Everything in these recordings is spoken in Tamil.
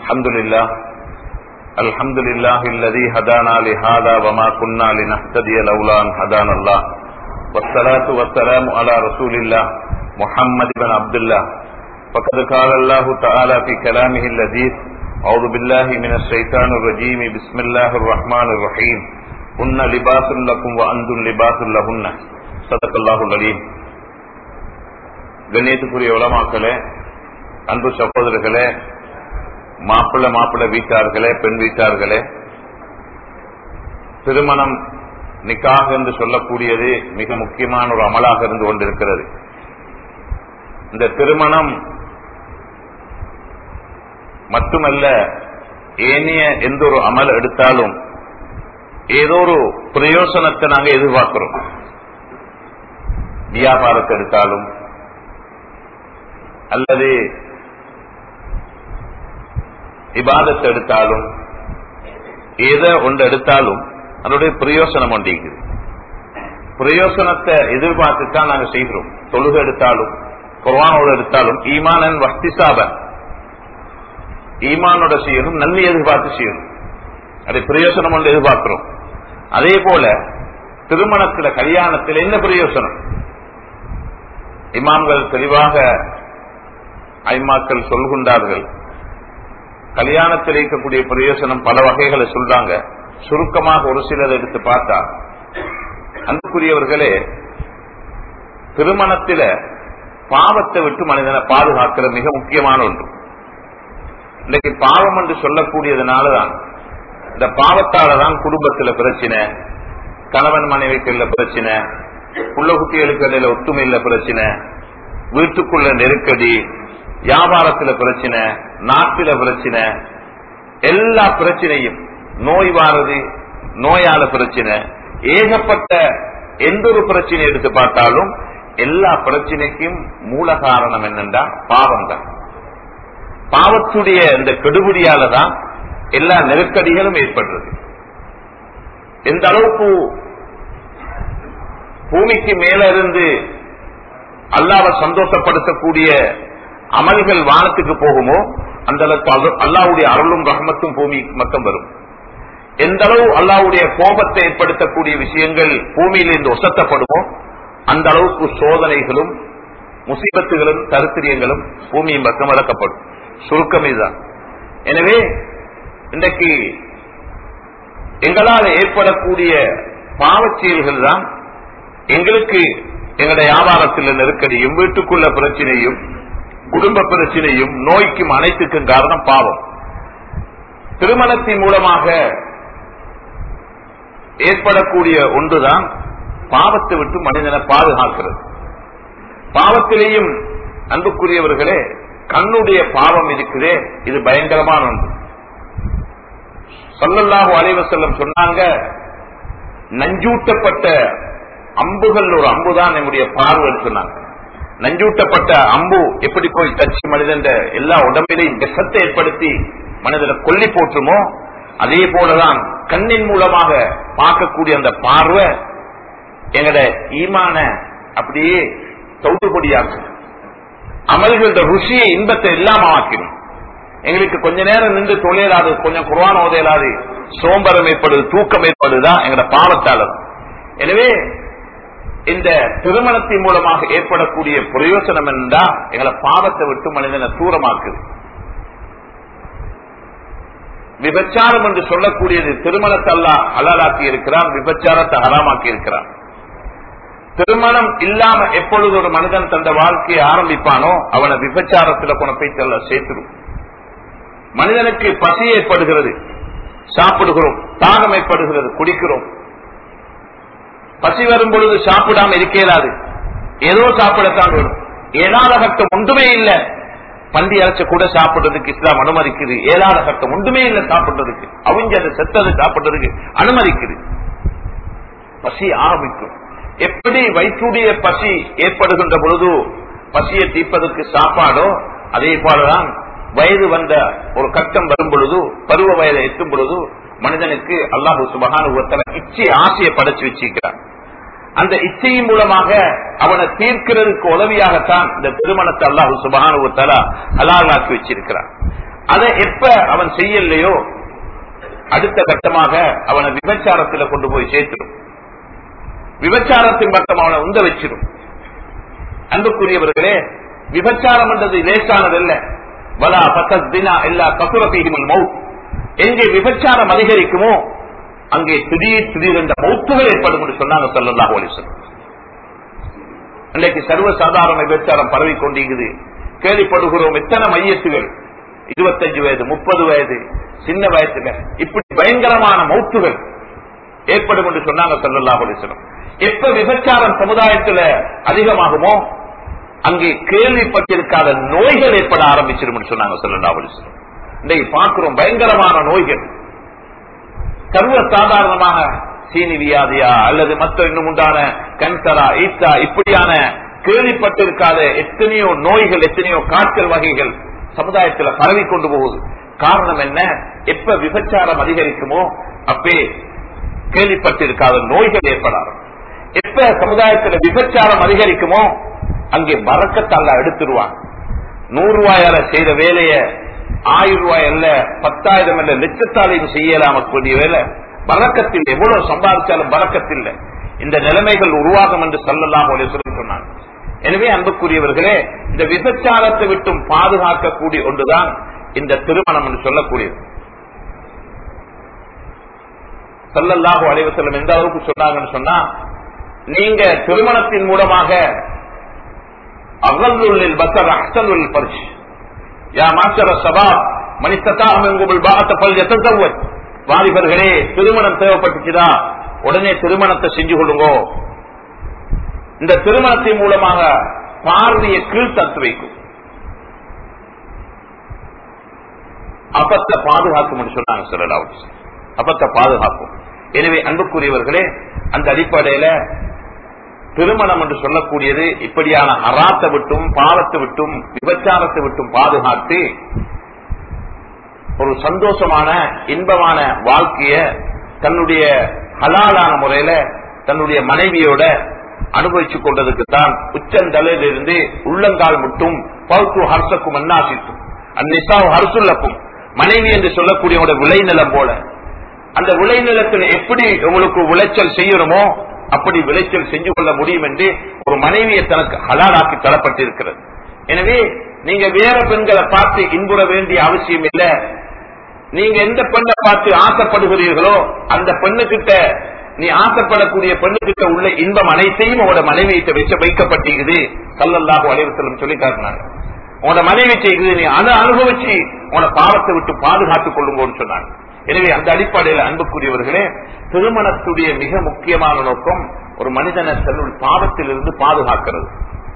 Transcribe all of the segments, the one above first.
الحمد لله الحمد لله الذي هدانا لهذا وما كنا لنهتدي لولا ان هدانا الله والصلاة والسلام على رسول الله محمد بن عبد الله فقد قال الله تعالى في كلامه اللذيذ أعوذ بالله من الشيطان الرجيم بسم الله الرحمن الرحيم هن لباس لكم وأنتم لباس لهن صدق الله العليم கண்ணியத்துக்குரிய உலமாக்களே அன்பு சகோதரர்களே மாப்பிள்ள மாப்பிள்ள வீட்டார்களே பெண் வீட்டார்களே திருமணம் நிக்காக என்று சொல்லக்கூடியது மிக முக்கியமான ஒரு அமலாக இருந்து கொண்டிருக்கிறது இந்த திருமணம் மட்டுமல்ல ஏனைய எந்த ஒரு அமல் எடுத்தாலும் ஏதோ ஒரு பிரயோசனத்தை நாங்க எதிர்பார்க்கிறோம் வியாபாரத்தை எடுத்தாலும் அல்லது இபாதத்தை எடுத்தாலும் எதை ஒன்று எடுத்தாலும் அதனுடைய பிரயோசனம் ஒன்றிக்குது பிரயோசனத்தை எதிர்பார்த்து தான் நாங்க செய்கிறோம் தொழுகை எடுத்தாலும் குர்வானோடு எடுத்தாலும் ஈமானன் வஸ்திசாபன் ஈமானோட செய்யணும் நன்மை எதிர்பார்த்து செய்யணும் அதை பிரயோசனம் ஒன்று எதிர்பார்க்கிறோம் அதே போல திருமணத்துல கல்யாணத்தில் என்ன பிரயோசனம் இமாம்கள் தெளிவாக ஐமாக்கள் சொல்கின்றார்கள் கல்யாணத்தில் இருக்கக்கூடிய பிரயோசனம் பல வகைகளை சொல்றாங்க சுருக்கமாக ஒரு சிலர் எடுத்து பார்த்தா அன்புக்குரியவர்களே திருமணத்தில பாவத்தை விட்டு மனிதனை பாதுகாக்கிற மிக முக்கியமான ஒன்று இன்னைக்கு பாவம் என்று சொல்லக்கூடியதுனாலதான் இந்த பாவத்தாலதான் குடும்பத்துல பிரச்சனை கணவன் மனைவிக்குள்ள பிரச்சனை புள்ள குட்டிகளுக்கு இடையில ஒத்துமையில பிரச்சனை வீட்டுக்குள்ள நெருக்கடி வியாபாரத்துல பிரச்சனை நாட்டில பிரச்சனை எல்லா பிரச்சனையும் நோய் வாரது நோயால பிரச்சனை ஏகப்பட்ட எந்த ஒரு பிரச்சனை எடுத்து பார்த்தாலும் எல்லா பிரச்சனைக்கும் மூல காரணம் என்னென்றா பாவம் தான் பாவத்துடைய இந்த கெடுபடியால தான் எல்லா நெருக்கடிகளும் ஏற்படுறது எந்த அளவுக்கு பூமிக்கு மேல இருந்து அல்லாவை சந்தோஷப்படுத்தக்கூடிய அமல்கள் வானத்துக்கு போகுமோ அந்த அளவுக்கு அல்லாவுடைய அருளும் ரஹமத்தும் பூமி மொத்தம் வரும் எந்த அளவு அல்லாவுடைய கோபத்தை ஏற்படுத்தக்கூடிய விஷயங்கள் பூமியிலிருந்து ஒசத்தப்படுமோ அந்த அளவுக்கு சோதனைகளும் முசீபத்துகளும் தருத்திரியங்களும் பூமியின் பக்கம் வளர்க்கப்படும் சுருக்கம் இதுதான் எனவே இன்றைக்கு எங்களால் ஏற்படக்கூடிய பாவச்செயல்கள் தான் எங்களுக்கு எங்களுடைய வியாபாரத்தில் நெருக்கடியும் வீட்டுக்குள்ள பிரச்சனையும் குடும்ப பிரச்சனையும் நோய்க்கும் அனைத்துக்கும் காரணம் பாவம் திருமணத்தின் மூலமாக ஏற்படக்கூடிய ஒன்றுதான் பாவத்தை விட்டு மனிதனை பாதுகாக்கிறது பாவத்திலேயும் அன்புக்குரியவர்களே கண்ணுடைய பாவம் இருக்குதே இது பயங்கரமான ஒன்று சொல்லல்லாஹு அலைவசல்லம் சொன்னாங்க நஞ்சூட்டப்பட்ட அம்புகள் ஒரு அம்புதான் நம்முடைய பார்வைன்னு சொன்னாங்க நஞ்சூட்டப்பட்ட அம்பு எப்படி போய் தச்சு மனிதன் எல்லா உடம்பிலையும் விஷத்தை ஏற்படுத்தி மனிதனை கொல்லி போற்றுமோ அதே போலதான் கண்ணின் மூலமாக பார்க்கக்கூடிய அந்த பார்வை எங்கட ஈமான அப்படியே தௌட்டுபடியாக்கும் அமல்கள ருசியை இன்பத்தை இல்லாம ஆக்கிடும் எங்களுக்கு கொஞ்ச நேரம் நின்று தொழிலாது கொஞ்சம் குர்வான் ஓதையலாது சோம்பரம் ஏற்படுது தூக்கம் ஏற்படுதுதான் எங்கட பாவத்தாளர் எனவே இந்த திருமணத்தின் மூலமாக ஏற்படக்கூடிய பிரயோசனம் என்றா எங்களை பாவத்தை விட்டு மனிதனை தூரமாக்குது விபச்சாரம் என்று சொல்லக்கூடியது திருமணத்தை அல்ல அலாலாக்கி இருக்கிறான் விபச்சாரத்தை ஹராமாக்கி இருக்கிறான் திருமணம் இல்லாம எப்பொழுது ஒரு மனிதன் தந்த வாழ்க்கையை ஆரம்பிப்பானோ அவனை விபச்சாரத்துல கொண்டு போய் தள்ள சேர்த்துடும் மனிதனுக்கு பசி ஏற்படுகிறது சாப்பிடுகிறோம் தாகம் ஏற்படுகிறது குடிக்கிறோம் பசி வரும் பொழுது சாப்பிடாம இருக்க இயலாது ஏதோ சாப்பிடத்தான் வேணும் ஏழாத கட்டம் ஒன்றுமே இல்ல பண்டி அரைச்ச கூட சாப்பிடுறதுக்கு இஸ்லாம் அனுமதிக்குது ஏழாத கட்டம் ஒன்றுமே இல்ல சாப்பிடுறதுக்கு அவிஞ்சது செத்தது சாப்பிடுறதுக்கு அனுமதிக்குது பசி ஆரம்பிக்கும் எப்படி வயிற்றுடைய பசி ஏற்படுகின்ற பொழுது பசியை தீர்ப்பதற்கு சாப்பாடோ அதே போலதான் வயது வந்த ஒரு கட்டம் வரும் பொழுது பருவ வயதை எட்டும் பொழுது மனிதனுக்கு அல்லாஹு சுபகானுவத்தல இச்சை ஆசையை படைச்சு வச்சிருக்கிறான் அந்த இச்சையின் மூலமாக அவனை தீர்க்கிறதுக்கு உதவியாகத்தான் இந்த திருமணத்தை அல்லாஹு சுபகானுவத்தலா அலாலாக்கி வச்சிருக்கிறான் அதை எப்ப அவன் செய்யலையோ அடுத்த கட்டமாக அவனை விபச்சாரத்தில் கொண்டு போய் சேர்த்துடும் விபச்சாரத்தின் பக்கம் அவனை உந்த வச்சிடும் அன்புக்குரியவர்களே விபச்சாரம் என்றது லேசானதல்ல வலா பசத் தினா எல்லா கசுரத்தீகிமல் மவுத் எங்கே விபச்சாரம் அதிகரிக்குமோ அங்கே திடீர் திடீர் என்ற மௌத்துகள் ஏற்படும் என்று சொன்னாங்க சொல்லலாம் ஒலிசன் இன்றைக்கு சர்வசாதாரண விபச்சாரம் பரவி கொண்டிருக்குது கேள்விப்படுகிறோம் எத்தனை மையத்துகள் இருபத்தஞ்சு வயது முப்பது வயது சின்ன வயசுல இப்படி பயங்கரமான மௌத்துகள் ஏற்படும் என்று சொன்னாங்க சொல்லலாம் ஒலிசனம் எப்ப விபச்சாரம் சமுதாயத்தில் அதிகமாகுமோ அங்கே கேள்விப்பட்டிருக்காத நோய்கள் ஏற்பட ஆரம்பிச்சிடும் சொன்னாங்க சொல்லலாம் ஒலிசனம் இன்றைக்கு பார்க்கிறோம் பயங்கரமான நோய்கள் சர்வ சாதாரணமாக சீனி வியாதியா அல்லது மற்ற இன்னும் உண்டான கேன்சரா ஈத்தா இப்படியான கேள்விப்பட்டிருக்காத எத்தனையோ நோய்கள் எத்தனையோ காய்ச்சல் வகைகள் சமுதாயத்தில் பரவி கொண்டு போகுது காரணம் என்ன எப்ப விபச்சாரம் அதிகரிக்குமோ அப்பே கேள்விப்பட்டிருக்காத நோய்கள் ஏற்படாது எப்ப சமுதாயத்தில் விபச்சாரம் அதிகரிக்குமோ அங்கே பறக்கத்தல்ல எடுத்துருவான் நூறு ரூபாயால செய்த வேலைய ஆயிரம் ரூபாய் அல்ல பத்தாயிரம் அல்ல லட்சத்தாலையும் செய்யலாம கூடிய வேலை பறக்கத்தில் எவ்வளவு சம்பாதிச்சாலும் பறக்கத்தில் இந்த நிலைமைகள் உருவாகும் என்று சொல்லலாம் சொன்னாங்க எனவே அன்புக்குரியவர்களே இந்த விபச்சாரத்தை விட்டும் பாதுகாக்கக்கூடிய ஒன்றுதான் இந்த திருமணம் என்று சொல்லக்கூடியது சல்லல்லாஹு அலைவசல்லம் எந்த அளவுக்கு சொன்னாங்கன்னு சொன்னா நீங்க திருமணத்தின் மூலமாக அகல்லுள்ளில் பசர் அஹ்சலுல் பரிசு யா மாஸ்டர் சபாப் மனிதத்தாகுமல் பாகத்த பல் எத்தவத் வாலிபர்களே திருமணம் தேவைப்பட்டுச்சுதா உடனே திருமணத்தை செஞ்சு கொள்ளுங்கோ இந்த திருமணத்தின் மூலமாக பார்வையை கீழ்த்தத்து வைக்கும் அப்பத்தை பாதுகாக்கும் சொன்னாங்க சொல்லலாம் அப்பத்தை பாதுகாக்கும் எனவே அன்புக்குரியவர்களே அந்த அடிப்படையில திருமணம் என்று சொல்லக்கூடியது இப்படியான அராத்தை விட்டும் பாவத்தை விட்டும் விபச்சாரத்தை விட்டும் பாதுகாத்து ஒரு சந்தோஷமான இன்பமான வாழ்க்கைய தன்னுடைய ஹலாலான முறையில தன்னுடைய மனைவியோட அனுபவிச்சுக் கொண்டதுக்கு தான் உச்சந்தலையிலிருந்து உள்ளங்கால் மட்டும் பௌத்து ஹர்சக்கும் அன்னாசித்தும் அந்நிசாவும் ஹர்சுல்லக்கும் மனைவி என்று சொல்லக்கூடிய விளைநிலம் போல அந்த விளைநிலத்தில் எப்படி உங்களுக்கு விளைச்சல் செய்யணுமோ அப்படி விளைச்சல் செஞ்சு கொள்ள முடியும் என்று ஒரு மனைவியை தனக்கு ஹலாலாக்கி தரப்பட்டிருக்கிறது எனவே நீங்க வேற பெண்களை பார்த்து இன்புற வேண்டிய அவசியம் இல்லை நீங்க எந்த பெண்ணை பார்த்து ஆசைப்படுகிறீர்களோ அந்த பெண்ணுகிட்ட நீ ஆசைப்படக்கூடிய பெண்ணுகிட்ட உள்ள இன்பம் அனைத்தையும் உங்களோட மனைவியிட்ட வச்ச வைக்கப்பட்டிருக்குது சல்லல்லாஹு அலைவசலம் சொல்லி காட்டினாங்க உங்களோட மனைவி செய்கிறது நீ அதை அனுபவிச்சு உங்களோட பாவத்தை விட்டு பாதுகாத்துக் கொள்ளுங்கன்னு சொன்னாங்க எனவே அந்த அடிப்படையில் அன்புக்குரியவர்களே திருமணத்துடைய மிக முக்கியமான நோக்கம் ஒரு மனிதனை தன்னுடைய பாவத்திலிருந்து பாதுகாக்கிறது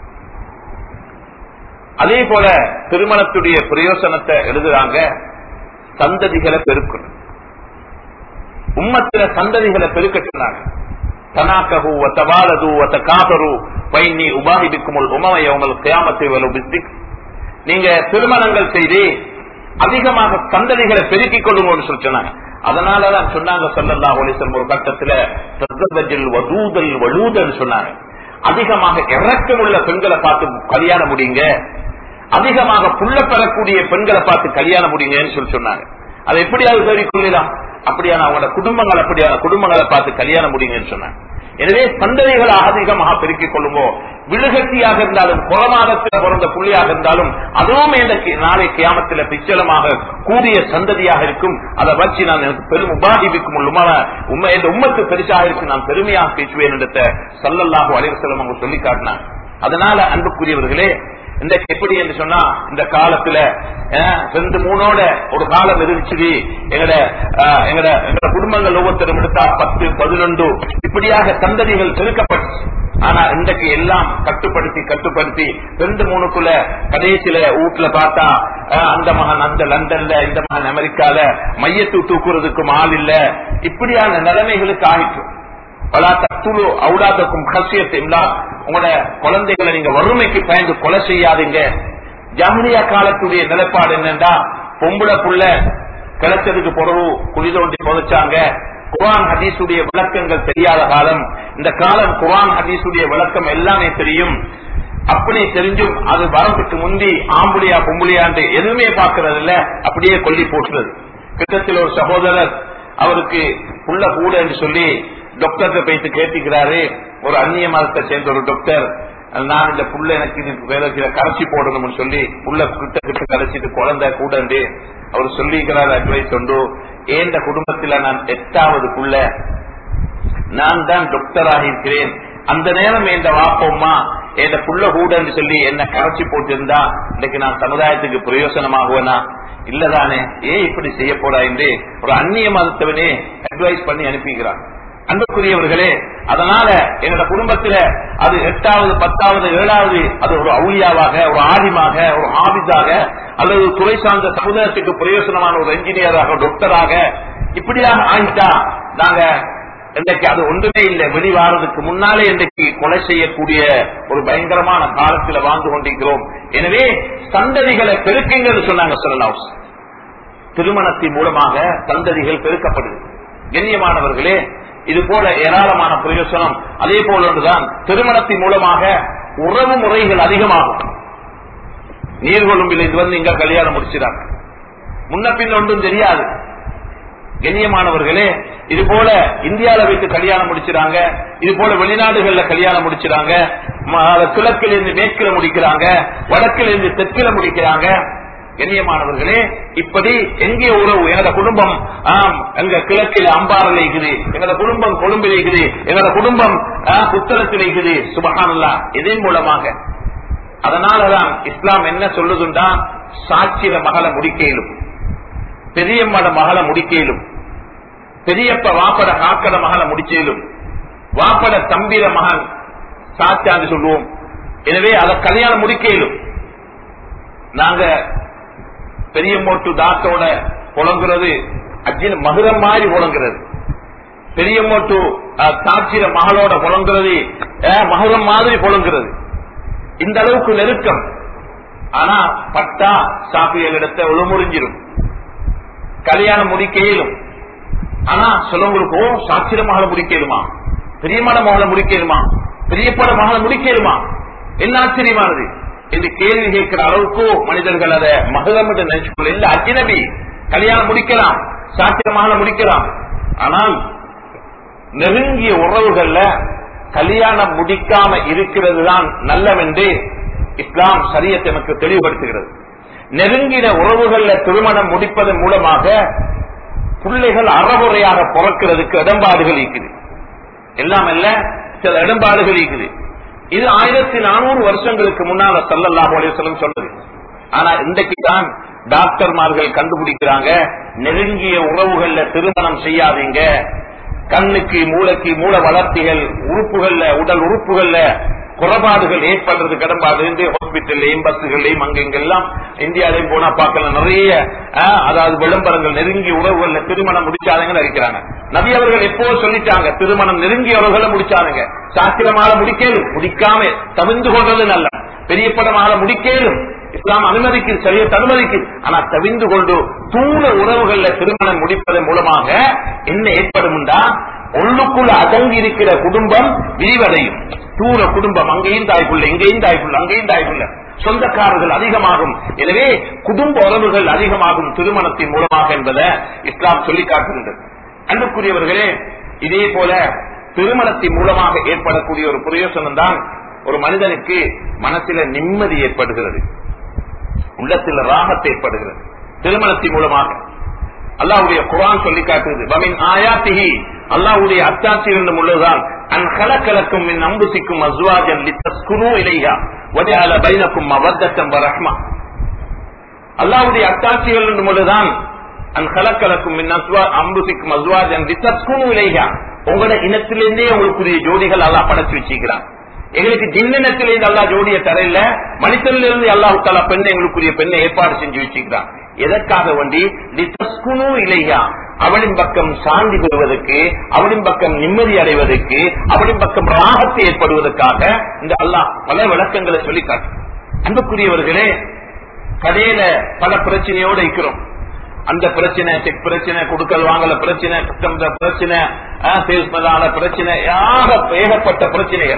அதே போல திருமணத்துடைய பிரயோசனத்தை எழுதுறாங்க சந்ததிகளை பெருக்கணும் உம்மத்தில சந்ததிகளை பெருக்க சொன்னாங்க தனாக்கஹு வத்தவாலது வத்த காபரு பைனி உபாஹிபிக்குமுல் உமமையவமல் கியாமத்தை வலு பிஸ்திக் நீங்க திருமணங்கள் செய்து அதிகமாக சந்ததிகளை பெருக்கிக் கொள்ளுங்கன்னு சொல்லி சொன்னாங்க அதனாலதான் சொன்னாங்க சொல்லல்லா ஒலிசம் ஒரு கட்டத்துல வதூதல் வலூதல் சொன்னாங்க அதிகமாக இறக்கமுள்ள பெண்களை பார்த்து கல்யாணம் முடியுங்க அதிகமாக புள்ள பெறக்கூடிய பெண்களை பார்த்து கல்யாணம் முடியுங்கன்னு சொல்லி சொன்னாங்க அதை எப்படியாவது தேடி கொள்ளலாம் அப்படியான அவங்களோட குடும்பங்கள் அப்படியான குடும்பங்களை பார்த்து கல்யாணம் முடியுங்கன்னு சொன்னாங்க எனவே சந்ததிகளை அதிகமாக பெருக்கிக் கொள்ளுமோ விழுகட்டியாக இருந்தாலும் குளமாகத்தில் பிறந்த புள்ளியாக இருந்தாலும் அதுவும் எனக்கு நாளை கியாமத்தில் பிச்சலமாக கூடிய சந்ததியாக இருக்கும் அதை வச்சு நான் எனக்கு பெரும் உபாதிபிக்கும் உண்மை உண்மை இந்த உம்மத்து பெருசாக இருக்கு நான் பெருமையாக பேசுவேன் என்ற சல்லல்லாஹு அலைவசலம் அவங்க சொல்லி காட்டினாங்க அதனால அன்புக்குரியவர்களே இந்த எப்படி என்று சொன்னா இந்த காலத்துல ரெண்டு மூணோட ஒரு காலம் இருந்துச்சு எங்கட எங்கட எங்கட குடும்பங்கள் ஒவ்வொருத்தரும் எடுத்தா பத்து பதினொன்று இப்படியாக சந்ததிகள் பெருக்கப்பட்டு ஆனா இன்றைக்கு எல்லாம் கட்டுப்படுத்தி கட்டுப்படுத்தி ரெண்டு மூணுக்குள்ள கடைசியில வீட்டுல பார்த்தா அந்த மகன் அந்த லண்டன்ல இந்த மகன் அமெரிக்கால மையத்து தூக்குறதுக்கும் ஆள் இல்ல இப்படியான நிலைமைகளுக்கு ஆயிற்று பலா தத்துழு அவுடாதக்கும் கசியத்தில்லா உங்களோட குழந்தைகளை நீங்க வறுமைக்கு பயந்து கொலை செய்யாதீங்க ஜாமியா காலத்துடைய நிலைப்பாடு என்னன்னா பொம்பளை புள்ள கிடைச்சதுக்கு பிறகு குழி தோண்டி புதைச்சாங்க குரான் ஹதீசுடைய விளக்கங்கள் தெரியாத காலம் இந்த காலம் குரான் ஹதீசுடைய விளக்கம் எல்லாமே தெரியும் அப்படி தெரிஞ்சும் அது வரம்புக்கு முந்தி ஆம்புலியா பொம்புலியாண்டு எதுவுமே பார்க்கறது இல்ல அப்படியே கொல்லி போட்டுறது கிட்டத்தில் ஒரு சகோதரர் அவருக்கு புள்ள கூட என்று சொல்லி டாக்டர்கிட்ட போயிட்டு கேட்டுக்கிறாரு ஒரு அந்நிய மதத்தை சேர்ந்த ஒரு டாக்டர் நான் இந்த புள்ள எனக்கு இது வேற சில கரைச்சி போடணும்னு சொல்லி புள்ள கிட்ட கிட்ட கரைச்சிட்டு குழந்தை கூடண்டு அவர் சொல்லிக்கிறார் அட்வைஸ் உண்டு ஏந்த குடும்பத்துல நான் எட்டாவது புள்ள நான் தான் டாக்டராக இருக்கிறேன் அந்த நேரம் என் வாப்பம்மா என் புள்ள கூடன்னு சொல்லி என்ன கரைச்சி போட்டிருந்தா இன்னைக்கு நான் சமுதாயத்துக்கு பிரயோசனமாகுவேனா இல்லதானே ஏன் இப்படி செய்ய போறா என்று ஒரு அந்நிய மதத்தவனே அட்வைஸ் பண்ணி அனுப்பிக்கிறான் அன்புக்குரியவர்களே அதனால எங்களோட குடும்பத்துல அது எட்டாவது பத்தாவது ஏழாவது அது ஒரு அவுளியாவாக ஒரு ஆதிமாக ஒரு ஆபிதாக அல்லது துறை சார்ந்த சமுதாயத்துக்கு பிரயோசனமான ஒரு என்ஜினியராக டாக்டராக இப்படியாக ஆயிட்டா நாங்க இன்றைக்கு அது ஒன்றுமே இல்லை வெளிவாரதுக்கு முன்னாலே இன்றைக்கு கொலை செய்யக்கூடிய ஒரு பயங்கரமான காலத்தில் வாழ்ந்து கொண்டிருக்கிறோம் எனவே சந்ததிகளை பெருக்குங்கள் சொன்னாங்க சொல்லலாஸ் திருமணத்தின் மூலமாக சந்ததிகள் பெருக்கப்படுது கண்ணியமானவர்களே இது போல ஏராளமான பிரயோசனம் அதே போல ஒன்றுதான் திருமணத்தின் மூலமாக உறவு முறைகள் அதிகமாகும் நீர்கொழும்பில் இது வந்து இங்க கல்யாணம் முடிச்சிடாங்க முன்ன பின் ஒன்றும் தெரியாது கண்ணியமானவர்களே இது போல இந்தியாவில வைத்து கல்யாணம் முடிச்சிடாங்க இது போல வெளிநாடுகள்ல கல்யாணம் முடிச்சிடாங்க கிழக்கில் இருந்து மேற்கில முடிக்கிறாங்க வடக்கில் இருந்து தெற்கில முடிக்கிறாங்க கண்ணியமானவர்களே இப்படி எங்கே உறவு எங்களோட குடும்பம் ஆம் எங்க கிழக்கில் அம்பாரில் இருக்குது எங்களோட குடும்பம் கொழும்பில் இருக்குது எங்களோட குடும்பம் புத்தளத்தில் இருக்குது சுபகானல்லா இதன் மூலமாக அதனாலதான் இஸ்லாம் என்ன சொல்லுதுண்டா சாட்சியில மகளை முடிக்கலும் பெரியம்மட மகளை முடிக்கலும் பெரியப்ப வாப்பட காக்கட மகளை முடிச்சேலும் வாப்பட தம்பிர மகன் சாச்சான்னு சொல்லுவோம் எனவே அதை கல்யாணம் முடிக்கலும் நாங்க பெரியம்மோட்டு தாத்தோட புலங்குறது அஜின் மகுரம் மாதிரி புலங்குறது பெரியம்மோட்டு சாட்சிர மகளோட புலங்குறது மகுரம் மாதிரி புலங்குறது இந்த அளவுக்கு நெருக்கம் ஆனா பட்டா சாப்பியலிடத்தை உளமுறிஞ்சிடும் கல்யாணம் முடிக்கையிலும் ஆனா சிலவங்களுக்கு சாட்சிர மகளை முடிக்கலுமா பெரியமான மகளை முடிக்கலுமா பெரியப்பட மகளை முடிக்கலுமா என்ன ஆச்சரியமானது என்று கேள்வி கேட்கிற அளவுக்கு மனிதர்கள் அதை மகதம் என்று நினைச்சுக்கொள்ள இல்ல அஜினபி கல்யாணம் முடிக்கலாம் சாட்சிர மகளை முடிக்கலாம் ஆனால் நெருங்கிய உறவுகள்ல கல்யாணம் முடிக்காம இருக்கிறது தான் நல்லவென்று இஸ்லாம் சரியத்தை எனக்கு தெளிவுபடுத்துகிறது நெருங்கின உறவுகள்ல திருமணம் முடிப்பதன் மூலமாக பிள்ளைகள் அறமுறையாக பிறக்கிறதுக்கு இடம்பாடுகள் இருக்குது எல்லாம் அல்ல சில இடம்பாடுகள் இருக்குது இது ஆயிரத்தி நானூறு வருஷங்களுக்கு முன்னால சல்லல்லாஹு அலிவசலம் சொன்னது ஆனா இன்றைக்கு தான் டாக்டர்மார்கள் கண்டுபிடிக்கிறாங்க நெருங்கிய உறவுகள்ல திருமணம் செய்யாதீங்க கண்ணுக்கு மூளைக்கு மூல வளர்த்திகள் உறுப்புகள்ல உடல் உறுப்புகள்ல குறைபாடுகள் ஏற்படுறது கடம்பாடு ஹாஸ்பிட்டல்லையும் பஸ்ஸுகள்லையும் அங்கெங்கெல்லாம் இந்தியாலையும் போனா பார்க்கலாம் நிறைய அதாவது விளம்பரங்கள் நெருங்கிய உறவுகள்ல திருமணம் முடிச்சாதங்கன்னு இருக்கிறாங்க நபி அவர்கள் எப்போ சொல்லிட்டாங்க திருமணம் நெருங்கிய உறவுகளை முடிச்சாருங்க சாஸ்திரமால முடிக்கலும் முடிக்காம தவிர்ந்து கொள்றது நல்ல பெரிய படமாக முடிக்கலும் இஸ்லாம் அனுமதிக்குது சரியத் அனுமதிக்குது ஆனா தவிந்து கொண்டு தூர உறவுகள்ல திருமணம் முடிப்பதன் மூலமாக என்ன ஏற்படும்டா உள்ளுக்குள்ள அடங்கி இருக்கிற குடும்பம் விரிவடையும் தூர குடும்பம் அங்கேயும் தாய்ப்புள்ள இங்கேயும் தாய்ப்புள்ள அங்கேயும் தாய்ப்புள்ள சொந்தக்காரர்கள் அதிகமாகும் எனவே குடும்ப உறவுகள் அதிகமாகும் திருமணத்தின் மூலமாக என்பதை இஸ்லாம் சொல்லி காட்டுகின்றது அன்புக்குரியவர்களே இதே போல திருமணத்தின் மூலமாக ஏற்படக்கூடிய ஒரு பிரயோசனம் தான் ஒரு மனிதனுக்கு மனசில நிம்மதி ஏற்படுகிறது உள்ளத்தில் ராகத்தை ஏற்படுகிறது திருமணத்தின் மூலமாக அல்லாவுடைய குரான் சொல்லி காட்டுகிறது பமின் ஆயாத்திகி அல்லாவுடைய அத்தாட்சி என்னும் உள்ளதுதான் அன் கலக்கலக்கும் மின் அம்புசிக்கும் அஸ்வாஜன் லித்தஸ்குனு இலையா வஜால பைனக்கும் மவத்தம் வரஹ்மா அல்லாவுடைய அத்தாட்சிகள் என்னும் உள்ளதுதான் அன் கலக்கலக்கும் மின் அஸ்வா அம்புசிக்கும் அஸ்வாஜன் லித்தஸ்குனு இலையா உங்களோட இனத்திலிருந்தே உங்களுக்குரிய ஜோடிகள் அல்லா படைச்சு வச்சிருக்கிறான் எங்களுக்கு ஜின்னினத்திலிருந்து அல்லா ஜோடிய தரையில மனிதனிலிருந்து அல்லாஹு தாலா பெண்ணை எங்களுக்குரிய பெண்ணை ஏற்பாடு செஞ்சு வச்சுக்கிறான் எதற்காக வேண்டி லித்தஸ்குனு இலையா அவளின் பக்கம் சாந்தி பெறுவதற்கு அவளின் பக்கம் நிம்மதி அடைவதற்கு அவளின் பக்கம் ராகத்தை ஏற்படுவதற்காக இந்த அல்லாஹ் பல விளக்கங்களை சொல்லி காட்டு அன்புக்குரியவர்களே கடையில பல பிரச்சனையோடு இருக்கிறோம் அந்த பிரச்சனை செக் பிரச்சனை கொடுக்கல் வாங்கல பிரச்சனை கஸ்டம்ஸ் பிரச்சனை சேல்ஸ்மேனான பிரச்சனை யாக ஏகப்பட்ட பிரச்சனைகள்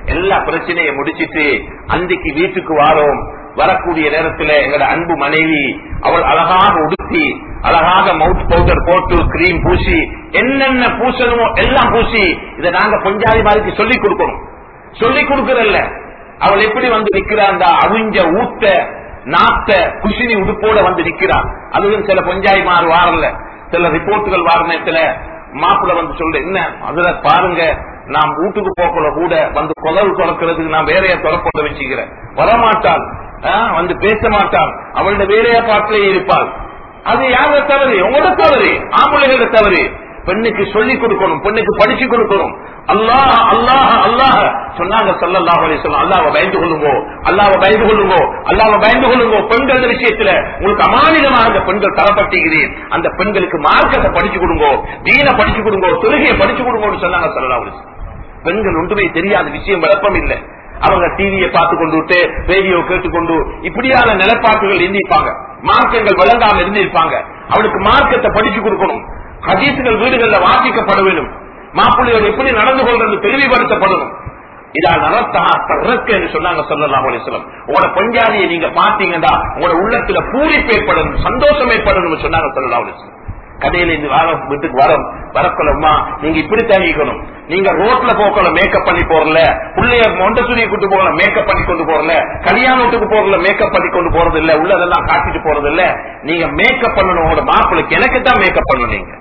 எல்லா பிரச்சனையை முடிச்சிட்டு அன்றைக்கு வீட்டுக்கு வாரோம் வரக்கூடிய நேரத்துல எங்களோட அன்பு மனைவி அவள் அழகாக உடுத்தி அழகாக மவுத் பவுடர் போட்டு கிரீம் பூசி என்னென்ன பூசணுமோ எல்லாம் பூசி இதை நாங்க பொஞ்சாதி மாதிரி சொல்லி கொடுக்கணும் சொல்லி கொடுக்கறல்ல அவள் எப்படி வந்து நிக்கிறான் அவிஞ்ச ஊத்த நாத்த குசினி உடுப்போட வந்து நிக்கிறான் அதுவும் சில பொஞ்சாய் மாறு வாரல சில ரிப்போர்ட்டுகள் வார நேரத்துல மாப்பிள்ள வந்து சொல்ற என்ன அதுல பாருங்க நாம் வீட்டுக்கு போக்கல கூட வந்து குதல் திறக்கிறதுக்கு நான் வேறைய திறப்போட வச்சுக்கிறேன் வரமாட்டாள் ஆ, வந்து பேச மாட்டாள் அவளோட வேறைய பாட்டிலே இருப்பாள் அது யாரோட தவறு உங்களோட தவறு ஆம்பளைகளோட தவறு பெண்ணுக்கு சொல்லி கொடுக்கணும் பெண்ணுக்கு படிச்சு கொடுக்கணும் அல்லாஹ் அல்லாஹ் அல்லாஹ் சொன்னாங்க சல்லல்லாஹு அலைஹி வஸல்லம் அல்லாஹ்வை பயந்து கொள்ளுங்கோ அல்லாஹ்வை பயந்து கொள்ளுங்கோ அல்லாஹ்வை பயந்து கொள்ளுங்கோ பெண்கள் விஷயத்துல உங்களுக்கு அமானிதமாக அந்த பெண்கள் தரப்பட்டுகிறேன் அந்த பெண்களுக்கு மார்க்கத்தை படிச்சு கொடுங்கோ தீன படிச்சு கொடுங்கோ தொழுகையை படிச்சு கொடுங்கோன்னு சொன்னாங்க சல்லல்லாஹு அலைஹி வஸல்லம் பெண்கள் ஒன்றுமே தெரியாத விஷயம் விளப்பம் இல்லை அவங்க டிவியை பார்த்து கொண்டு விட்டு ரேடியோ கேட்டுக்கொண்டு இப்படியான நிலப்பாட்டுகள் இருந்திருப்பாங்க மார்க்கங்கள் விளங்காம இருந்திருப்பாங்க அவளுக்கு மார்க்கத்தை படிச்சு கொடுக்கணும் ஹதீசுகள் வீடுகள்ல வாசிக்கப்பட வேண்டும் மாப்பிள்ளையோட எப்படி நடந்து கொள்றது தெளிவுபடுத்தப்படணும் இதா நரத்தா தரக்கு என்று சொன்னாங்க சொல்லலாம் அலிஸ்லம் உங்களோட பஞ்சாதியை நீங்க பாத்தீங்கன்னா உங்களோட உள்ளத்துல பூரிப்பு ஏற்படணும் சந்தோஷம் ஏற்படணும் சொன்னாங்க சொல்லலாம் அலிஸ்லம் கடையில இருந்து வர வீட்டுக்கு வரோம் வரக்கொள்ளம்மா நீங்க இப்படி தங்கிக்கணும் நீங்க ரோட்ல போக்கல மேக்கப் பண்ணி போறல பிள்ளைய மொண்டசுரியை கூட்டு போகல மேக்கப் பண்ணி கொண்டு போறல கல்யாண வீட்டுக்கு போறல மேக்கப் பண்ணி கொண்டு போறது இல்ல உள்ளதெல்லாம் காட்டிட்டு போறது இல்ல நீங்க மேக்கப் பண்ணணும் உங்களோட மாப்பிளைக்கு எனக்கு தான் மேக்கப் பண்ணணும் நீங்க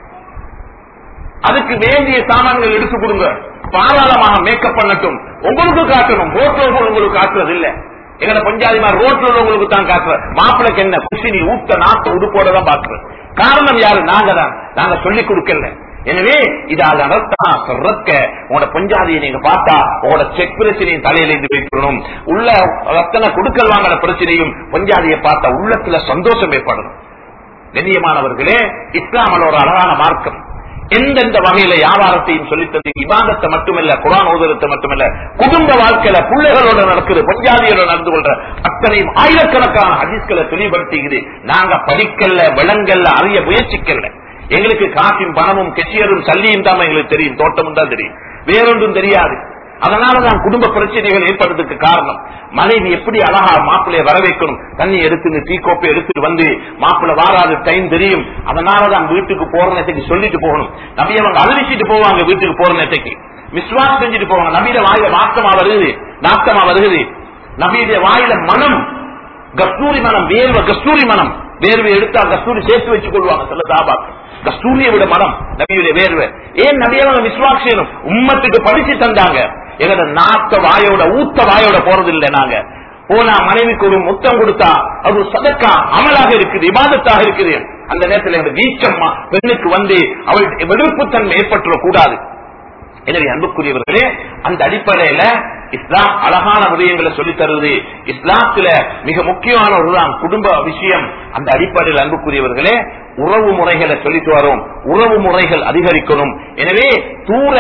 அதுக்கு வேண்டிய சாமான்கள் எடுத்து கொடுங்க தாராளமாக மேக்கப் பண்ணட்டும் உங்களுக்கு காட்டணும் ரோட்ல உங்களுக்கு காட்டுறது இல்ல எங்கட பஞ்சாதிமார் ரோட்ல உள்ளவங்களுக்கு தான் காட்டுற மாப்பிளைக்கு என்ன குசினி ஊட்ட நாட்டு உடுப்போட தான் பாக்குறது காரணம் யாரு நாங்க தான் நாங்க சொல்லிக் கொடுக்கல எனவே இதால் அனர்த்தா சொல்றக்க உங்களோட பஞ்சாதியை நீங்க பார்த்தா உங்களோட செக் பிரச்சனையும் தலையில இருந்து வைக்கணும் உள்ள ரத்தன கொடுக்கல் வாங்குற பிரச்சனையும் பஞ்சாதியை பார்த்தா உள்ளத்துல சந்தோஷம் ஏற்படணும் கண்ணியமானவர்களே இஸ்லாமல் ஒரு அழகான மார்க்கம் எந்தெந்த வகையில வியாபாரத்தையும் சொல்லித்தந்து விவாதத்தை மட்டுமல்ல குரான் ஓதரத்தை மட்டுமல்ல குடும்ப வாழ்க்கையில பிள்ளைகளோட நடக்குது பஞ்சாதியோட நடந்து கொள்ற அத்தனையும் ஆயிரக்கணக்கான ஹதீஸ்களை தெளிவுபடுத்துகிறது நாங்க படிக்கல விளங்கல்ல அறிய முயற்சிக்கல எங்களுக்கு காசும் பணமும் கெச்சியரும் சல்லியும் தான் எங்களுக்கு தெரியும் தோட்டமும் தான் தெரியும் வேறொன்றும் தெரியாது அதனாலதான் குடும்ப பிரச்சனைகள் ஏற்படுறதுக்கு காரணம் மனைவி எப்படி அழகா மாப்பிள்ளைய வர வைக்கணும் தண்ணி எடுத்து டீ கோப்பை எடுத்துட்டு வந்து மாப்பிள்ளை வாராது டைம் தெரியும் அதனாலதான் வீட்டுக்கு போற நேரத்துக்கு சொல்லிட்டு போகணும் நபி அவங்க அழிச்சிட்டு போவாங்க வீட்டுக்கு போற நேரத்துக்கு விஸ்வாஸ் செஞ்சுட்டு போவாங்க நபியில வாயில நாட்டமா வருது நாட்டமா வருகிறது நபியுடைய வாயில மனம் கஸ்தூரி மனம் வேர்வை கஸ்தூரி மனம் வேர்வை எடுத்தா கஸ்தூரி சேர்த்து வச்சு கொள்வாங்க சில தாபாக்கள் கஸ்தூரியை விட மனம் நபியுடைய வேர்வை ஏன் நபியவங்க விஸ்வாஸ் செய்யணும் உம்மத்துக்கு படிச்சு தந்தாங்க எங்கட நாத்த வாயோட ஊத்த வாயோட போறது இல்லை நாங்க போனா மனைவிக்கு ஒரு முத்தம் கொடுத்தா அது சதக்கா அமலாக இருக்குது இபாதத்தாக இருக்குது அந்த நேரத்தில் எங்க வீச்சம்மா பெண்ணுக்கு வந்து அவள் வெறுப்புத்தன்மை ஏற்பட்டுறக் கூடாது எனவே அன்புக்குரியவர்களே அந்த அடிப்படையில இஸ்லாம் அழகான விடயங்களை சொல்லித் தருவது இஸ்லாத்துல மிக முக்கியமான ஒருதான் குடும்ப விஷயம் அந்த அடிப்படையில் அன்புக்குரியவர்களே உறவு முறைகளை சொல்லிட்டு வரோம் உறவு முறைகள் அதிகரிக்கணும் எனவே தூர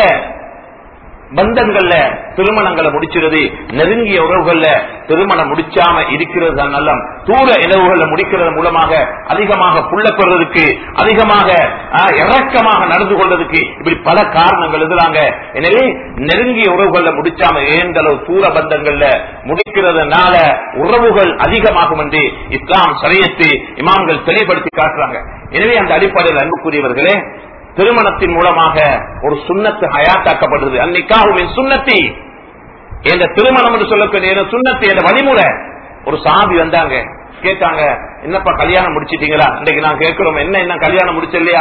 பந்தங்கள்ல திருமணங்களை முடிச்சிருது நெருங்கிய உறவுகள்ல திருமணம் முடிச்சாம இருக்கிறது தான் நல்லம் தூர இளவுகள்ல முடிக்கிறது மூலமாக அதிகமாக புள்ள பெறுறதுக்கு அதிகமாக ஆஹ், இறக்கமாக நடந்து கொள்றதுக்கு இப்படி பல காரணங்கள் இருக்கிறாங்க எனவே நெருங்கிய உறவுகள்ல முடிச்சாம ஏந்த அளவு தூர பந்தங்கள்ல முடிக்கிறதுனால உறவுகள் அதிகமாகும் என்று இஸ்லாம் சரியத்து இமாம்கள் தெளிவுபடுத்தி காட்டுறாங்க எனவே அந்த அடிப்படையில் அன்புக்குரியவர்களே திருமணத்தின் மூலமாக ஒரு சுண்ணத்து ஹயாத்தாக்கப்படுது அன்னைக்காகவும் சுண்ணத்தி என்ற திருமணம் என்று சொல்லக்கூடிய என்ற சுண்ணத்து என்ற வழிமுறை ஒரு சாபி வந்தாங்க கேட்டாங்க என்னப்பா கல்யாணம் முடிச்சிட்டீங்களா இன்னைக்கு நான் கேட்கிறோம் என்ன என்ன கல்யாணம் முடிச்சல்லையா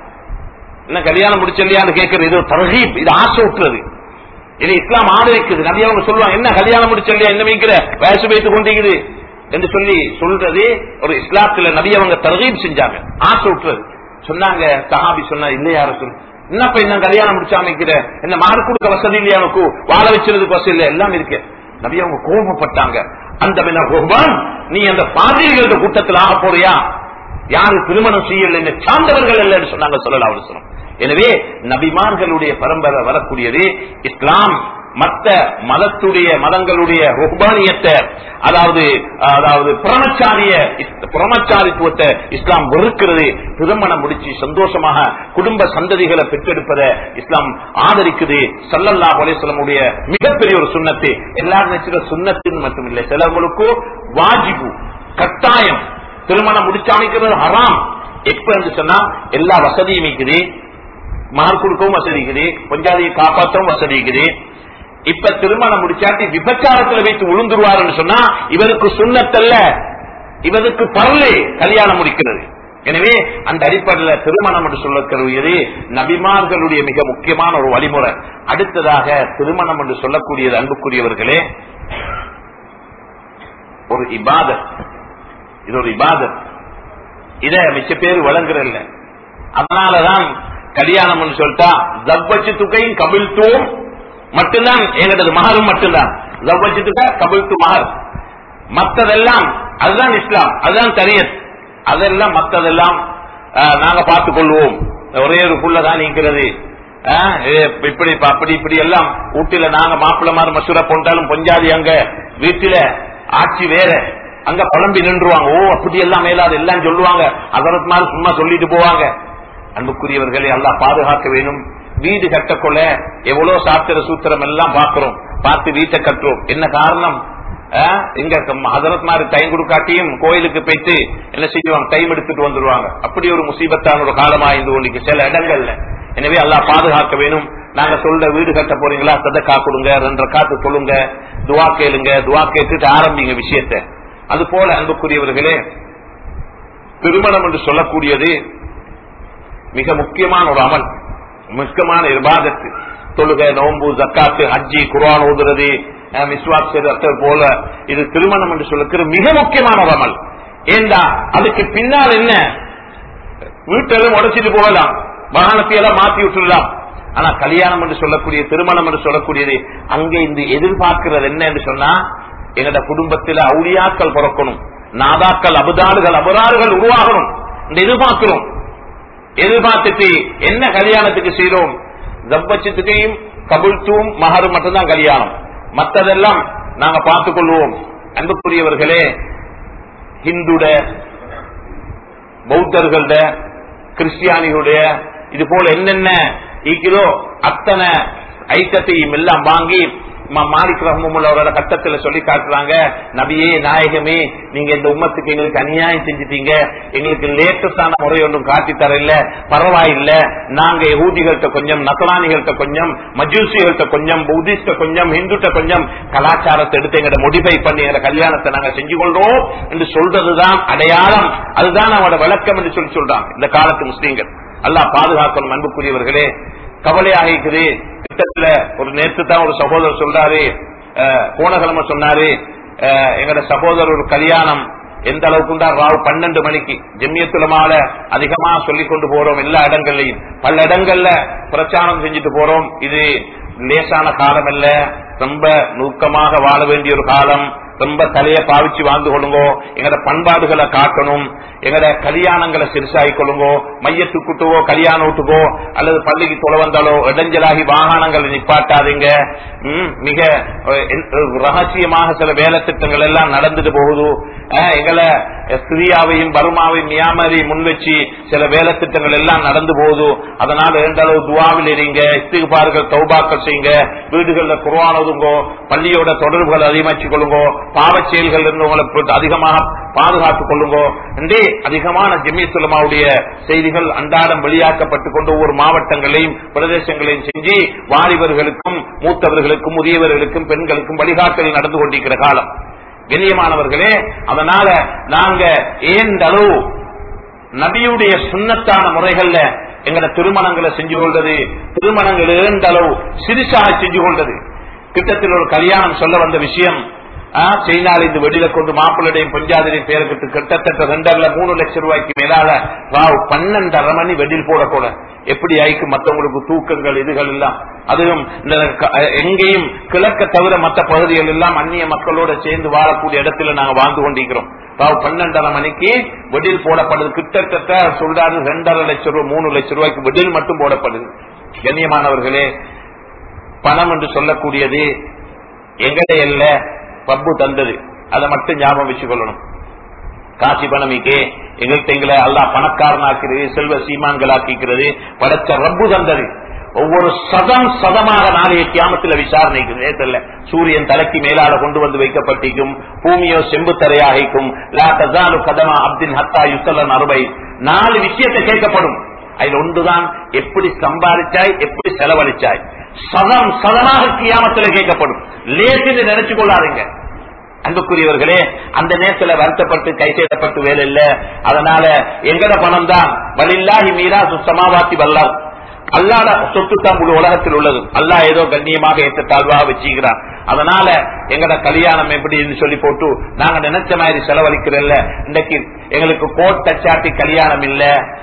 என்ன கல்யாணம் முடிச்சல்லையான்னு கேட்கறது இது தரகீப் இது ஆசை விட்டுறது இது இஸ்லாம் ஆதரிக்குது நபி அவங்க சொல்லுவாங்க என்ன கல்யாணம் முடிச்சல்லையா என்ன வைக்கிற வயசு வைத்து கொண்டிருக்குது என்று சொல்லி சொல்றது ஒரு இஸ்லாத்துல நபி அவங்க தரகீப் செஞ்சாங்க ஆசை விட்டுறது சொன்னாங்க சஹாபி சொன்னா இல்லையா அரசு என்னப்ப என்ன கல்யாணம் முடிச்சு அமைக்கிற என்ன மாறு கொடுக்க வசதி இல்லையா உனக்கு வாழ வச்சிருதுக்கு வசதி இல்ல எல்லாம் இருக்கு நபி அவங்க கோபப்பட்டாங்க அந்த மின கோபான் நீ அந்த பாதிரிகளோட கூட்டத்தில் ஆக போறியா யாரு திருமணம் செய்யல என்ன சார்ந்தவர்கள் இல்லைன்னு சொன்னாங்க சொல்லலாம் அவர் சொன்னோம் எனவே நபிமார்களுடைய பரம்பரை வரக்கூடியது இஸ்லாம் மத்த மதத்துடைய மதங்களுடைய ருஹ்பானியத்தை அதாவது அதாவது பிரமச்சாரிய பிரமச்சாரித்துவத்தை இஸ்லாம் வெறுக்கிறது திருமணம் முடிச்சு சந்தோஷமாக குடும்ப சந்ததிகளை பெற்றெடுப்பதை இஸ்லாம் ஆதரிக்குது சல்லல்லா அலிஸ்லமுடைய மிகப்பெரிய ஒரு சுண்ணத்து எல்லாரும் நினைச்சுக்க சுண்ணத்தின் மட்டும் இல்லை சிலவங்களுக்கு வாஜிபு கட்டாயம் திருமணம் முடிச்சு அமைக்கிறது ஹராம் எப்ப என்று சொன்னா எல்லா வசதியும் இருக்குது மார்க் கொடுக்கவும் வசதி இருக்குது பஞ்சாதியை காப்பாற்றவும் வசதி இருக்குது இப்ப திருமணம் முடிச்சாட்டி விபச்சாரத்துல வைத்து விழுந்துருவாருன்னு சொன்னா இவருக்கு சுண்ணத்தல்ல இவருக்கு பரலே கல்யாணம் முடிக்கிறது எனவே அந்த அடிப்படையில் திருமணம் என்று சொல்லக்கூடியது நபிமார்களுடைய மிக முக்கியமான ஒரு வழிமுறை அடுத்ததாக திருமணம் என்று சொல்லக்கூடியது அன்புக்குரியவர்களே ஒரு இபாதத் இது ஒரு இபாதத் இத மிச்ச பேர் வழங்குறல்ல அதனாலதான் கல்யாணம் சொல்லிட்டா ஜவ்வச்சு துக்கையும் கபில்த்துவம் மட்டும்தான் எங்களது மகரும் மட்டும்தான் ஜவ்வச்சு துக்க கபில்த்து மகர் மத்ததெல்லாம் அதுதான் இஸ்லாம் அதுதான் தரியத் அதெல்லாம் மத்ததெல்லாம் நாங்க பார்த்துக் கொள்வோம் ஒரே ஒரு புள்ளதான் நீக்கிறது இப்படி அப்படி இப்படி எல்லாம் வீட்டில நாங்க மாப்பிள்ள மாதிரி மசூரா போட்டாலும் பொஞ்சாதி அங்க வீட்டில ஆட்சி வேற அங்க புலம்பி நின்றுவாங்க ஓ அப்படி எல்லாம் மேலாது எல்லாம் சொல்லுவாங்க அதற்கு மாதிரி சும்மா சொல்லிட்டு போவாங்க அன்புக்குரியவர்களை எல்லாம் பாதுகாக்க வேணும் வீடு கட்டக்கொள்ள எவ்வளவு சாத்திர சூத்திரம் எல்லாம் பாக்குறோம் பார்த்து வீட்டை கட்டுறோம் என்ன காரணம் இங்க ஹசரத் மாதிரி டைம் கொடுக்காட்டியும் கோயிலுக்கு போயிட்டு என்ன செய்வாங்க டைம் எடுத்துட்டு வந்துருவாங்க அப்படி ஒரு முசீபத்தான ஒரு காலமா இருந்து கொண்டிருக்கு சில இடங்கள்ல எனவே எல்லாம் பாதுகாக்க வேணும் நாங்க சொல்ற வீடு கட்ட போறீங்களா சதக்கா கொடுங்க ரெண்டரை காத்து சொல்லுங்க துவா கேளுங்க துவா கேட்டுட்டு ஆரம்பிங்க விஷயத்த அது போல அன்புக்குரியவர்களே திருமணம் என்று சொல்லக்கூடியது மிக முக்கியமான ஒரு அமல் முக்கியமான இபாதத்து தொழுகை நோம்பு ஜக்காத்து ஹஜ்ஜி குரான் ஓதுறது மிஸ்வாக் செய்த போல இது திருமணம் என்று சொல்லுக்கிற மிக முக்கியமான ஒரு அமல் ஏண்டா அதுக்கு பின்னால் என்ன வீட்டெல்லாம் உடைச்சிட்டு போகலாம் வாகனத்தை எல்லாம் மாத்தி விட்டுடலாம் ஆனா கல்யாணம் என்று சொல்லக்கூடிய திருமணம் என்று சொல்லக்கூடியது அங்கே இந்த எதிர்பார்க்கிறது என்ன என்று சொன்னா எங்கட குடும்பத்தில் அவுளியாக்கள் பிறக்கணும் நாதாக்கள் அபுதாடுகள் அபராறுகள் உருவாகணும் இந்த எதிர்பார்க்கிறோம் எதிர்பார்த்துட்டு என்ன கல்யாணத்துக்கு செய்யறோம் ஜப்பச்சத்துக்கையும் கபுல்த்துவும் மகரும் மட்டும்தான் கல்யாணம் மற்றதெல்லாம் நாங்க பார்த்துக் கொள்வோம் அன்புக்குரியவர்களே ஹிந்துட பௌத்தர்கள கிறிஸ்டியானிகளுடைய இது போல என்னென்ன ஈக்கிறோ அத்தனை ஐட்டத்தையும் எல்லாம் வாங்கி மாலிக் ரஹமுல்லோட கட்டத்துல சொல்லி காட்டுறாங்க நபியே நாயகமே நீங்க இந்த உம்மத்துக்கு எங்களுக்கு அநியாயம் செஞ்சுட்டீங்க எங்களுக்கு லேட்டஸ்டான முறை ஒன்றும் காட்டி தர இல்ல பரவாயில்ல நாங்க யகூதிகள்கிட்ட கொஞ்சம் நசலானிகள்கிட்ட கொஞ்சம் மஜூசிகள்கிட்ட கொஞ்சம் புத்திஸ்ட கொஞ்சம் ஹிந்துட்ட கொஞ்சம் கலாச்சாரத்தை எடுத்து எங்கட மோடிஃபை பண்ணி எங்க கல்யாணத்தை நாங்க செஞ்சு கொள்றோம் என்று சொல்றதுதான் அடையாளம் அதுதான் அவனோட விளக்கம் என்று சொல்லி சொல்றாங்க இந்த காலத்து முஸ்லீம்கள் அல்லாஹ் பாதுகாக்கணும் அன்புக்குரியவர்களே கவலையாக இருக்குது கிட்டத்துல ஒரு நேற்று தான் ஒரு சகோதரர் சொல்றாரு போனகிழமை சொன்னாரு எங்கட சகோதரர் ஒரு கல்யாணம் எந்த அளவுக்கு தான் ராவ் பன்னெண்டு மணிக்கு ஜெமியத்துலமால அதிகமா சொல்லிக் கொண்டு போறோம் எல்லா இடங்கள்லையும் பல இடங்கள்ல பிரச்சாரம் செஞ்சுட்டு போறோம் இது லேசான காலம் அல்ல ரொம்ப நுக்கமாக வாழ வேண்டிய ஒரு காலம் ரொம்ப தலைய பாவிச்சு வாழ்ந்து கொள்ளுங்கோ எங்கட பண்பாடுகளை காட்டணும் எங்கட கல்யாணங்களை சிறுசாகி கொள்ளுங்கோ மையத்துக்குட்டுவோ கல்யாண வீட்டுக்கோ அல்லது பள்ளிக்கு தொலை வந்தாலோ இடைஞ்சலாகி வாகனங்களை நிப்பாட்டாதீங்க மிக ரகசியமாக சில வேலை திட்டங்கள் எல்லாம் நடந்துட்டு போகுது எங்களை சிரியாவையும் பர்மாவையும் மியாமரி முன் வச்சு சில வேலை திட்டங்கள் எல்லாம் நடந்து போகுது அதனால எந்த அளவு துவாவில் இருங்க இஸ்திகுபார்கள் தௌபாக்கள் செய்யுங்க வீடுகளில் குருவான ஒதுங்கோ பள்ளியோட தொடர்புகள் அதிகமாச்சு கொள்ளுங்கோ பாவச் செயல்கள் இருந்து உங்களை அதிகமாக பாதுகாத்துக் கொள்ளுங்கோ என்றே அதிகமான ஜெமியத்துலமாவுடைய செய்திகள் அன்றாடம் வெளியாக்கப்பட்டுக் கொண்டு ஒவ்வொரு மாவட்டங்களையும் பிரதேசங்களையும் செஞ்சு வாலிபர்களுக்கும் மூத்தவர்களுக்கும் முதியவர்களுக்கும் பெண்களுக்கும் வழிகாட்டல் நடந்து கொண்டிருக்கிற காலம் கண்ணியமானவர்களே அதனால நாங்க ஏன் அளவு நபியுடைய சுண்ணத்தான முறைகள்ல எங்கட திருமணங்களை செஞ்சு கொள்றது திருமணங்கள் ஏந்த அளவு சிறுசாக செஞ்சு கொள்றது கிட்டத்தில் ஒரு கல்யாணம் சொல்ல வந்த விஷயம் சைனால இந்த வெளியில கொண்டு மாப்பிள்ளையும் பஞ்சாதிரையும் பேருக்கு கிட்டத்தட்ட ரெண்டரை மூணு லட்சம் ரூபாய்க்கு மேலால ராவ் பன்னெண்டரை மணி வெடில் போடக்கூட எப்படி ஆயிக்கு மற்றவங்களுக்கு தூக்கங்கள் இதுகள் எல்லாம் அதுவும் இந்த எங்கேயும் கிழக்க தவிர மற்ற பகுதிகள் எல்லாம் அந்நிய மக்களோட சேர்ந்து வாழக்கூடிய இடத்துல நாங்க வாழ்ந்து கொண்டிருக்கிறோம் ராவ் பன்னெண்டரை மணிக்கு வெடில் போடப்படுது கிட்டத்தட்ட சொல்றாரு ரெண்டரை லட்சம் ரூபாய் மூணு லட்சம் ரூபாய்க்கு வெடில் மட்டும் போடப்படுது கண்ணியமானவர்களே பணம் என்று சொல்லக்கூடியது எங்கடைய இல்ல பப்பு தந்தது அதை மட்டும் ஞாபகம் வச்சுக்கொள்ளணும் காசி பணமிக்கே எங்கள்கிட்ட எங்களை அல்லா பணக்காரனாக்கிறது செல்வ சீமான்களாக்கிக்கிறது படைச்ச ரப்பு தந்தது ஒவ்வொரு சதம் சதமாக நாளைய கியாமத்தில் விசாரணைக்கு நேரத்தில் சூரியன் தலைக்கு மேலால கொண்டு வந்து வைக்கப்பட்டிருக்கும் பூமியோ செம்பு தரையாகிக்கும் லா தசானு கதமா அப்தின் ஹத்தா யுசலன் அறுபை நாலு விஷயத்தை கேட்கப்படும் அதுல ஒன்றுதான் எப்படி சம்பாதிச்சாய் எப்படி செலவழிச்சாய் சதம் சதமாக கியாமத்தில் கேட்கப்படும் லேசின்னு நினைச்சு கொள்ளாதீங்க அன்புக்குரியவர்களே அந்த நேரத்துல வருத்தப்பட்டு கை செய்யப்பட்டு வேலை இல்ல அதனால எங்கட பணம் தான் வலில்லாஹி மீரா சுத்தமாவாத்தி வல்லார் அல்லாட சொத்து தான் முழு உலகத்தில் உள்ளது அல்லாஹ் ஏதோ கண்ணியமாக ஏற்ற தாழ்வாக வச்சுக்கிறான் அதனால எங்கட கல்யாணம் எப்படின்னு சொல்லி போட்டு நாங்க நினைச்ச மாதிரி செலவழிக்கிறல்ல இன்னைக்கு எங்களுக்கு கோட்டை சாட்டி கல்யாணம் இல்ல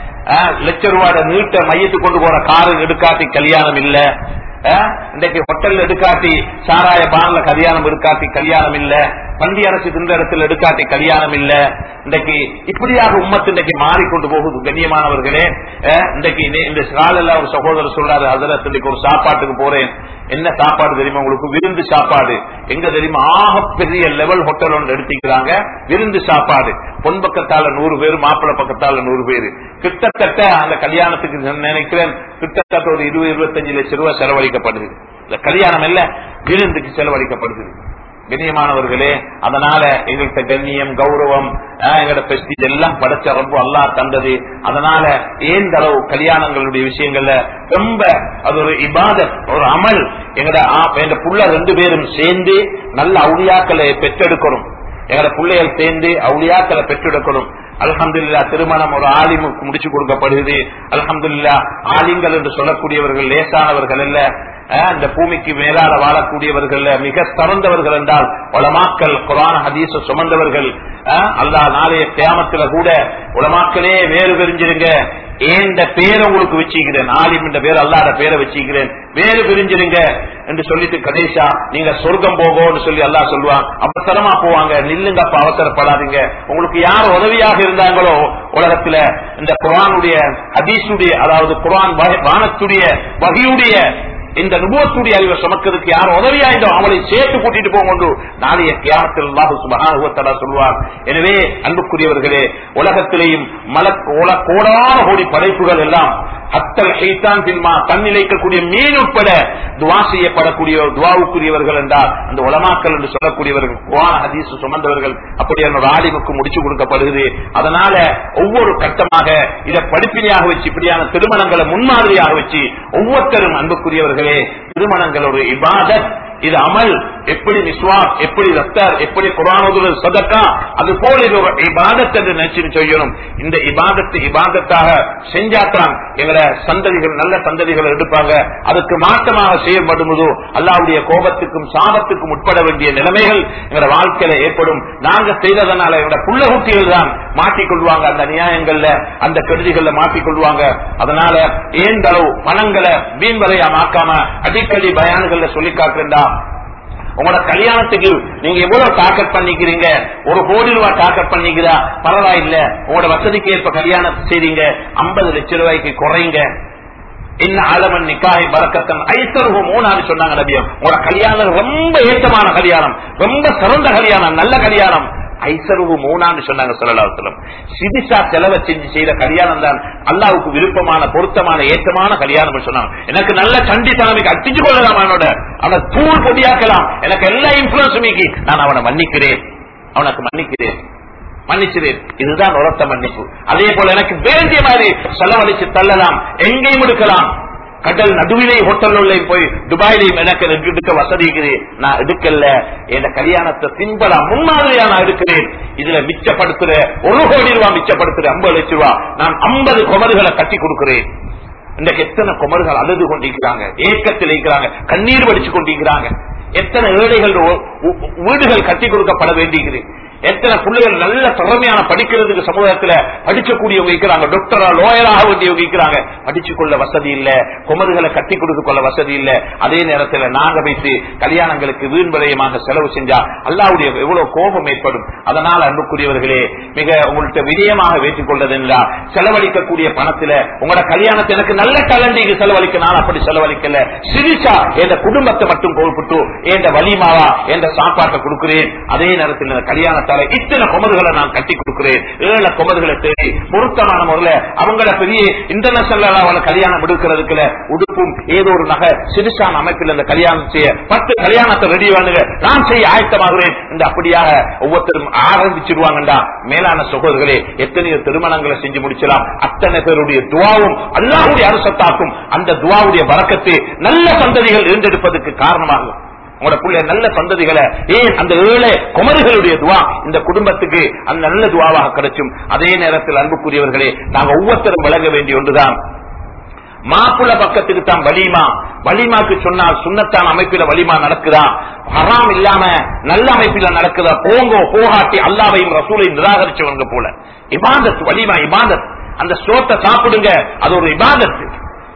லட்ச ரூபாய் நீட்ட மையத்து கொண்டு போற காரு எடுக்காட்டி கல்யாணம் இல்ல இன்றைக்கு ஹோட்டல் எடுக்காட்டி சாராய பான்ல கல்யாணம் எடுக்காட்டி கல்யாணம் இல்ல பண்டி அரசு தின்ற இடத்துல எடுக்காட்டி கல்யாணம் இல்ல இன்றைக்கு இப்படியாக உம்மத்து இன்றைக்கு மாறிக்கொண்டு போகுது கண்ணியமானவர்களே இன்றைக்கு இந்த காலையில ஒரு சகோதரர் சொல்றாரு அதுல இன்றைக்கு ஒரு சாப்பாட்டுக்கு போறேன் என்ன சாப்பாடு தெரியுமா உங்களுக்கு விருந்து சாப்பாடு எங்க தெரியுமா ஆக பெரிய லெவல் ஹோட்டல் ஒன்று எடுத்துக்கிறாங்க விருந்து சாப்பாடு பொன் பக்கத்தால நூறு பேர் மாப்பிள்ளை பக்கத்தால நூறு பேர் கிட்டத்தட்ட அந்த கல்யாணத்துக்கு நினைக்கிறேன் கிட்டத்தட்ட ஒரு இருபது இருபத்தஞ்சு லட்சம் ரூபாய் செலவழிக்கப்படுது இந்த கல்யாணம் இல்ல விருந்துக்கு செலவழிக்கப்படுது கண்ணியமானவர்களே அதனால எங்கள்கிட்ட கண்ணியம் கௌரவம் எங்களோட பெஸ்டிஜ் எல்லாம் படைச்ச ரொம்ப அல்லா தந்தது அதனால ஏந்த அளவு கல்யாணங்களுடைய விஷயங்கள்ல ரொம்ப அது ஒரு இபாதத் ஒரு அமல் எங்கட எங்க புள்ள ரெண்டு பேரும் சேர்ந்து நல்ல அவுளியாக்களை பெற்றெடுக்கணும் எங்கட பிள்ளைகள் சேர்ந்து அவுளியாக்களை பெற்றெடுக்கணும் அலமதுல்லா திருமணம் ஒரு ஆலிமுக்கு முடிச்சு கொடுக்கப்படுகிறது அலமதுல்லா ஆலிங்கள் என்று சொல்லக்கூடியவர்கள் லேசானவர்கள் அல்ல இந்த பூமிக்கு மேலால வாழக்கூடியவர்கள் மிக சிறந்தவர்கள் என்றால் உலமாக்கல் குரான ஹதீச சுமந்தவர்கள் அல்லா நாளைய கியாமத்துல கூட உலமாக்களே வேறு பிரிஞ்சிருங்க ஏந்த பேரை உங்களுக்கு வச்சுக்கிறேன் ஆலிம் என்ற பேர் அல்லாத பேரை வச்சுக்கிறேன் வேறு பிரிஞ்சிருங்க என்று சொல்லிட்டு கணேஷா நீங்க சொர்க்கம் போகோன்னு சொல்லி அல்லா சொல்லுவான் அவசரமா போவாங்க நில்லுங்க அப்ப அவசரப்படாதீங்க உங்களுக்கு யார் உதவியாக இருந்தாங்களோ உலகத்துல இந்த குரானுடைய ஹதீஸுடைய அதாவது குரான் வானத்துடைய வகையுடைய இந்த நுபத்துடைய அறிவை சுமக்கிறதுக்கு யார் உதவியாயிட்டோ அவளை சேர்த்து கூட்டிட்டு போங்க நாளைய கியாமத்தில் அல்லாஹு சுபஹானுவத்தலா சொல்வார் எனவே அன்புக்குரியவர்களே உலகத்திலேயும் மல கோடான கோடி படைப்புகள் எல்லாம் அத்தல் ஹைத்தான் பின்மா தன்னிலைக்கக்கூடிய மீன் உட்பட துவா செய்யப்படக்கூடிய துவாவுக்குரியவர்கள் என்றால் அந்த உலமாக்கல் என்று சொல்லக்கூடியவர்கள் குவான ஹதீஸ் சுமந்தவர்கள் அப்படியான ஒரு ஆலிமுக்கு முடிச்சு கொடுக்கப்படுகிறது அதனால ஒவ்வொரு கட்டமாக இதை படிப்பினையாக வச்சு இப்படியான திருமணங்களை முன்மாதிரியாக வச்சு ஒவ்வொருத்தரும் அன்புக்குரியவர்களே திருமணங்கள் ஒரு இபாதத் இது அமல் எப்படி நிஸ்வாஸ் எப்படி ரத்தர் எப்படி குரானுதல் சதக்கா அது போல இது ஒரு இபாதத் என்று நினைச்சு செய்யணும் இந்த இபாதத்து இபாதத்தாக செஞ்சாத்தான் எங்களை சந்ததிகள் நல்ல சந்ததிகள் எடுப்பாங்க அதுக்கு மாற்றமாக செய்யப்படும் போது அல்லாவுடைய கோபத்துக்கும் சாபத்துக்கும் உட்பட வேண்டிய நிலைமைகள் எங்களோட வாழ்க்கையில ஏற்படும் நாங்க செய்ததனால எங்களோட புள்ள குட்டிகள் தான் மாட்டிக்கொள்வாங்க அந்த நியாயங்கள்ல அந்த கருதிகள்ல மாட்டிக்கொள்வாங்க அதனால ஏந்த அளவு பணங்களை வீண் வரையா மாக்காம அடிக்கடி பயான்கள்ல சொல்லி காட்டுறா உங்களோட கல்யாணத்துக்கு நீங்க எவ்வளவு டார்கெட் பண்ணிக்கிறீங்க ஒரு கோடி ரூபாய் டார்கெட் பண்ணிக்கிறா பரவாயில்ல உங்களோட வசதிக்கு ஏற்ப கல்யாணம் செய்றீங்க ஐம்பது லட்சம் ரூபாய்க்கு குறைங்க என்ன ஆலமன் நிக்காய் பறக்கத்தன் ஐசருவம் மூணான்னு சொன்னாங்க நபியம் உங்களோட கல்யாணம் ரொம்ப ஏற்றமான கல்யாணம் ரொம்ப சிறந்த கல்யாணம் நல்ல கல்யாணம் ஐசருவு மூணான்னு சொன்னாங்க சொல்லலாவத்திலும் சிதிசா செலவை செஞ்சு செய்த கல்யாணம் தான் அல்லாவுக்கு விருப்பமான பொருத்தமான ஏற்றமான கல்யாணம் சொன்னாங்க எனக்கு நல்ல சண்டி தலைமைக்கு அட்டிச்சு கொள்ளலாம் அவனோட அவனை தூள் பொடியாக்கலாம் எனக்கு எல்லா இன்ஃபுளுன்ஸும் மீக்கி நான் அவனை மன்னிக்கிறேன் அவனுக்கு மன்னிக்கிறேன் மன்னிச்சிறேன் இதுதான் உரத்த மன்னிப்பு அதே போல எனக்கு வேண்டிய மாதிரி செலவழிச்சு தள்ளலாம் எங்கேயும் எடுக்கலாம் கடல் நடுவிலே ஹோட்டல்ல போய் துபாயிலையும் எனக்கு எடுக்க வசதி இருக்குது நான் எடுக்கல என் கல்யாணத்தை சிம்பிளா முன்மாதிரியா நான் எடுக்கிறேன் இதுல மிச்சப்படுத்துற ஒரு கோடி ரூபாய் மிச்சப்படுத்துற ஐம்பது லட்சம் ரூபாய் நான் ஐம்பது குமர்களை கட்டி கொடுக்கிறேன் இன்றைக்கு எத்தனை குமர்கள் அழுது கொண்டிருக்கிறாங்க ஏக்கத்தில் இருக்கிறாங்க கண்ணீர் வடிச்சு கொண்டிருக்கிறாங்க எத்தனை ஏழைகள் வீடுகள் கட்டி கொடுக்கப்பட வேண்டியிருக்குது எத்தனை பிள்ளைகள் நல்ல திறமையான படிக்கிறதுக்கு சமூகத்துல படிக்கக்கூடியவங்க இருக்கிறாங்க டாக்டரா லோயராக வேண்டியவங்க இருக்கிறாங்க படிச்சு கொள்ள வசதி இல்ல குமருகளை கட்டி கொடுத்து கொள்ள வசதி இல்ல அதே நேரத்துல நாங்க வைத்து கல்யாணங்களுக்கு வீண் விரயமாக செலவு செஞ்சா அல்லாவுடைய எவ்வளவு கோபம் ஏற்படும் அதனால அன்புக்குரியவர்களே மிக உங்கள்கிட்ட விஜயமாக வைத்துக் கொள்வது என்றால் செலவழிக்கக்கூடிய பணத்துல உங்களோட கல்யாணத்தை எனக்கு நல்ல கலண்டிக்கு செலவழிக்க நான் அப்படி செலவழிக்கல சிரிச்சா என் குடும்பத்தை மட்டும் கோல்பட்டு என் வலிமாவா என்ற சாப்பாட்டை கொடுக்கிறேன் அதே நேரத்தில் இந்த கல்யாணத்தால இத்தனை குமதுகளை நான் கட்டி கொடுக்கிறேன் ஏழு குமதுகளை தேடி பொருத்தமான முறையில அவங்கள பெரிய இன்டர்நேஷனல் அவளை கல்யாணம் எடுக்கிறதுக்குல உடுப்பும் ஏதோ ஒரு நகை சிறுசான அமைப்பில் இந்த கல்யாணம் செய்ய பத்து கல்யாணத்தை ரெடி பண்ணுங்க நான் செய்ய ஆயத்தமாகிறேன் என்று அப்படியாக ஒவ்வொருத்தரும் ஆரம்பிச்சிருவாங்கடா மேலான சகோதரர்களே எத்தனையோ திருமணங்களை செஞ்சு முடிச்சலாம் அத்தனை பேருடைய துவாவும் அல்லாஹுடைய அரசத்தாக்கும் அந்த துவாவுடைய வரக்கத்தை நல்ல சந்ததிகள் இருந்தெடுப்பதற்கு காரணமாகும் உங்களோட பிள்ளை நல்ல சந்ததிகளை ஏன் அந்த ஏழை குமரிகளுடைய துவா இந்த குடும்பத்துக்கு அந்த நல்ல துவாவாக கிடைச்சும் அதே நேரத்தில் அன்புக்குரியவர்களே நாங்க ஒவ்வொருத்தரும் விளங்க வேண்டிய ஒன்றுதான் மாப்பிள்ள பக்கத்துக்கு தான் வலிமா வலிமாக்கு சொன்னால் சுண்ணத்தான அமைப்பில வலிமா நடக்குதா ஹராம் இல்லாம நல்ல அமைப்பில நடக்குதா போங்கோ போகாட்டி அல்லாவையும் ரசூலையும் நிராகரிச்சவங்க போல இபாதத் வலிமா இபாதத் அந்த சோத்தை சாப்பிடுங்க அது ஒரு இபாதத்து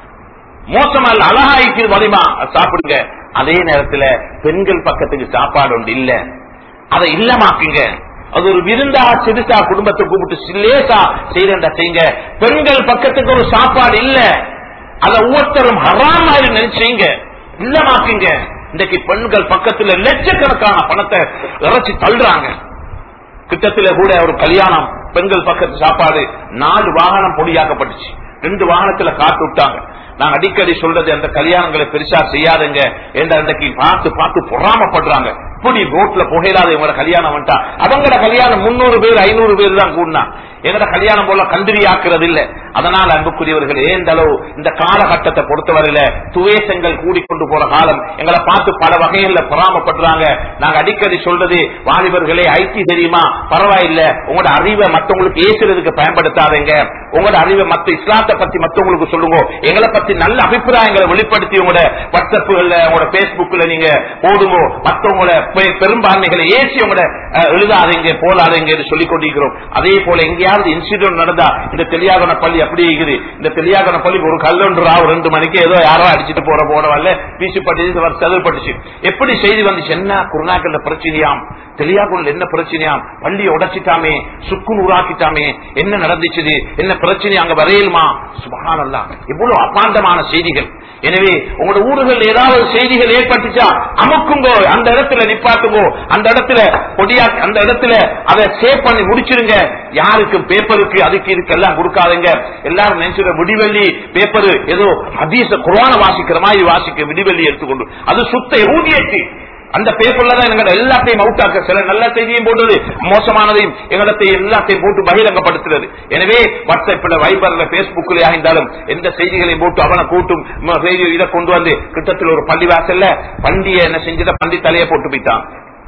மோசமா இல்ல அழகாய்க்கு வலிமா சாப்பிடுங்க அதே நேரத்துல பெண்கள் பக்கத்துக்கு சாப்பாடு ஒன்று இல்ல அதை இல்லமாக்குங்க அது ஒரு விருந்தா சிறுசா குடும்பத்தை கூப்பிட்டு லேசா செய்யறா செய்யுங்க பெண்கள் பக்கத்துக்கு ஒரு சாப்பாடு இல்ல அத ஒவ்வொருத்தரும் ஹராம் மாதிரி நினைச்சீங்க இல்லமாக்குங்க இன்றைக்கு பெண்கள் பக்கத்துல லட்சக்கணக்கான பணத்தை இறைச்சி தள்ளுறாங்க கிட்டத்துல கூட ஒரு கல்யாணம் பெண்கள் பக்கத்து சாப்பாடு நாலு வாகனம் பொடியாக்கப்பட்டுச்சு ரெண்டு வாகனத்துல காட்டு விட்டாங்க நான் அடிக்கடி சொல்றது அந்த கல்யாணங்களை பெருசா செய்யாதுங்க என்ற அன்றைக்கு பார்த்து பார்த்து பொறாமப்படுறாங்க இப்படி ரோட்ல புகையிலாத இவங்க கல்யாணம் வந்துட்டா அவங்களோட கல்யாணம் முன்னூறு பேர் ஐநூறு பேர் தான் கூடனா எங்கட கல்யாணம் போல கந்திரி ஆக்குறது இல்ல அதனால அன்புக்குரியவர்கள் ஏந்த அளவு இந்த காலகட்டத்தை பொறுத்தவரையில துவேசங்கள் கூடிக்கொண்டு போற காலம் எங்களை பார்த்து பல வகைகள்ல பொறாமப்படுறாங்க நாங்க அடிக்கடி சொல்றது வாலிபர்களே ஐடி தெரியுமா பரவாயில்ல உங்களோட அறிவை மத்தவங்களுக்கு ஏசுறதுக்கு பயன்படுத்தாதீங்க உங்களோட அறிவை மத்த இஸ்லாத்தை பத்தி மத்தவங்களுக்கு சொல்லுங்க எங்களை பத்தி நல்ல அபிப்பிராயங்களை வெளிப்படுத்தி உங்களோட வாட்ஸ்அப்புகள்ல உங்களோட பேஸ்புக்ல நீங்க போடுங்க மத்தவங்களோட பெ- பெரும்பான்மைகளை ஏசி உங்களோட அஹ், எழுதாதீங்க போலாதீங்க என்று சொல்லிக் கொண்டிருக்கிறோம் அதே போல எங்கேயாவது இன்சிடென்ட் நடந்தா இந்த தெளியாகன பள்ளி அப்படி இருக்குது இந்த தெளியாகன பள்ளி ஒரு கல்லொன்று ராவு ரெண்டு மணிக்கு ஏதோ யாரோ அடிச்சிட்டு போற போன வரல வீசி பட்டுச்சு செதல்பட்டுச்சு எப்படி செய்தி வந்துச்சு என்ன குருநாக்கல்ல பிரச்சனையாம் தெளியாகுள்ள என்ன பிரச்சனையாம் பள்ளியை உடைச்சிட்டாமே சுக்கு நூறாக்கிட்டாமே என்ன நடந்துச்சு என்ன பிரச்சனை அங்க வரையலுமா சுபகானல்லா இவ்வளவு அபாண்டமான செய்திகள் எனவே உங்களோட ஊர்கள் ஏதாவது செய்திகள் ஏற்பட்டுச்சா அமுக்குங்கோ அந்த இடத்துல நிப்பாட்டுங்கோ அந்த இடத்துல கொடியா அந்த இடத்துல அதை சேவ் பண்ணி முடிச்சிருங்க யாருக்கும் பேப்பருக்கு அதுக்கு இதுக்கு எல்லாம் கொடுக்காதீங்க எல்லாரும் நினைச்சுற விடிவெள்ளி பேப்பர் ஏதோ ஹதீஸ குரான வாசிக்கிற மாதிரி வாசிக்க விடிவெள்ளி எடுத்துக்கொண்டு அது சுத்த ஊதியத்து அந்த பேப்பர்ல தான் எங்களை எல்லாத்தையும் அவுட் ஆக்க சில நல்ல செய்தியும் போடுறது மோசமானதையும் எங்களத்தை எல்லாத்தையும் போட்டு பகிரங்கப்படுத்துறது எனவே வாட்ஸ்அப்ல வைபர்ல பேஸ்புக்ல இருந்தாலும் எந்த செய்திகளையும் போட்டு அவனை கூட்டும் ம- செய்தி இதை கொண்டு வந்து கிட்டத்தில் ஒரு பள்ளி வாசல்ல பண்டிகை என்ன செஞ்சுட்ட பண்டி தலையை போட்டு போயிட்டான்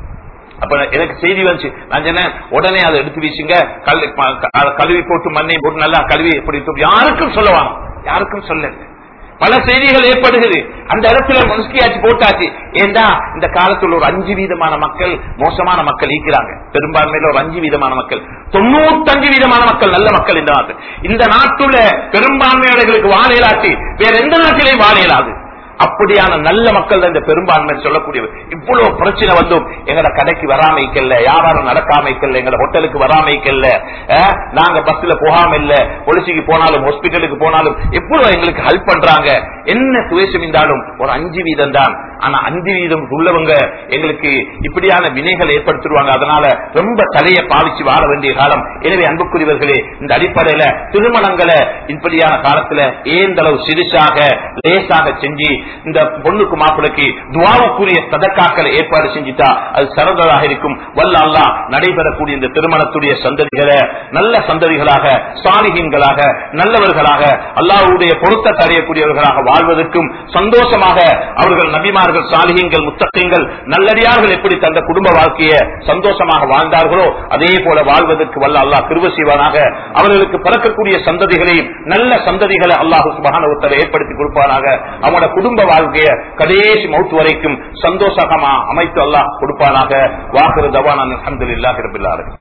அப்ப எனக்கு செய்தி வந்துச்சு நான் சொன்னேன் உடனே அதை எடுத்து வீசுங்க கல் ப- க- கழுவி போட்டு மண்ணையும் போட்டு நல்லா கழுவி எப்படி தூக்கி- யாருக்கும் சொல்லுவாங்க யாருக்கும் சொல்ல பல செய்திகள் ஏற்படுகிறது அந்த இடத்துல முன்ஸ்கியாச்சு போட்டாச்சு ஏண்டா இந்த காலத்துல ஒரு அஞ்சு வீதமான மக்கள் மோசமான மக்கள் ஈக்கிறாங்க பெரும்பான்மையில ஒரு அஞ்சு வீதமான மக்கள் தொண்ணூத்தஞ்சு வீதமான மக்கள் நல்ல மக்கள் இந்த நாட்டு இந்த நாட்டுல பெரும்பான்மையாளர்களுக்கு வாழ இயலாட்டி வேற எந்த நாட்டிலையும் வாழ இயலாது அப்படியான நல்ல மக்கள் தான் இந்த பெரும்பான்மை சொல்லக்கூடியவர் இவ்வளவு பிரச்சனை வந்தும் எங்கட கடைக்கு வராமைக்கல்ல வியாபாரம் நடக்காமைக்கல்ல எங்கட ஹோட்டலுக்கு வராமைக்கல்ல அஹ், நாங்க பஸ்ல போகாம இல்ல பொலிசிக்கு போனாலும் ஹாஸ்பிட்டலுக்கு போனாலும் எவ்வளவு எங்களுக்கு ஹெல்ப் பண்றாங்க என்ன துவேஷம் இருந்தாலும் ஒரு அஞ்சு வீதம் தான் ஆனா அஞ்சு வீதம் உள்ளவங்க எங்களுக்கு இப்படியான வினைகள் ஏற்படுத்திடுவாங்க அதனால ரொம்ப தலையை பாவிச்சு வாழ வேண்டிய காலம் எனவே அன்புக்குரியவர்களே இந்த அடிப்படையில திருமணங்களை இப்படியான காலத்துல ஏந்தளவு சிறுசாக லேசாக செஞ்சு இந்த பொண்ணுக்கு மாப்பிளைக்கு துவாவுக்குரிய சதக்காக்களை ஏற்பாடு செஞ்சுட்டா அது சிறந்ததாக இருக்கும் வல்ல அல்லா நடைபெறக்கூடிய இந்த திருமணத்துடைய சந்ததிகளை நல்ல சந்ததிகளாக சாலிகீன்களாக நல்லவர்களாக அல்லாஹ்வுடைய பொருத்தத்தை அடையக்கூடியவர்களாக வாழ்வதற்கும் சந்தோஷமாக அவர்கள் நபிமார்கள் நபிமார்கள் சாலிகங்கள் முத்தகங்கள் நல்லடியார்கள் எப்படி தந்த குடும்ப வாழ்க்கையை சந்தோஷமாக வாழ்ந்தார்களோ அதே போல வாழ்வதற்கு வல்ல அல்லாஹ் கிருப செய்வானாக அவர்களுக்கு பிறக்கக்கூடிய சந்ததிகளையும் நல்ல சந்ததிகளை அல்லாஹு சுபகானவத்தரை ஏற்படுத்தி கொடுப்பானாக அவனோட குடும்ப வாழ்க்கையை கடைசி மௌத்து வரைக்கும் சந்தோஷமா அமைத்து அல்லாஹ் கொடுப்பானாக வாக்குறு தவான் அலமதுல்லாஹி ரபில் ஆலமீன்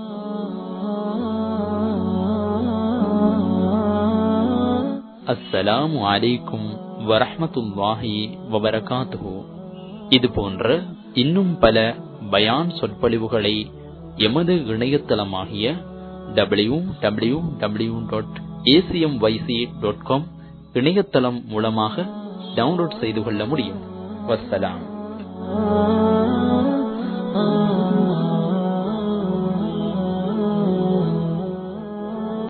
அஸ்ஸலாமு அலைக்கும் வரஹ்மத்துல்லாஹி வபரகாத்துஹு இது போன்ற இன்னும் பல பயான் சொற்பொழிவுகளை எமது இணையதளமாகிய W W W dot ACM YC dot com இணையதளம் மூலமாக டவுன்லோட் செய்து கொள்ள முடியும் வஸ்ஸலாம்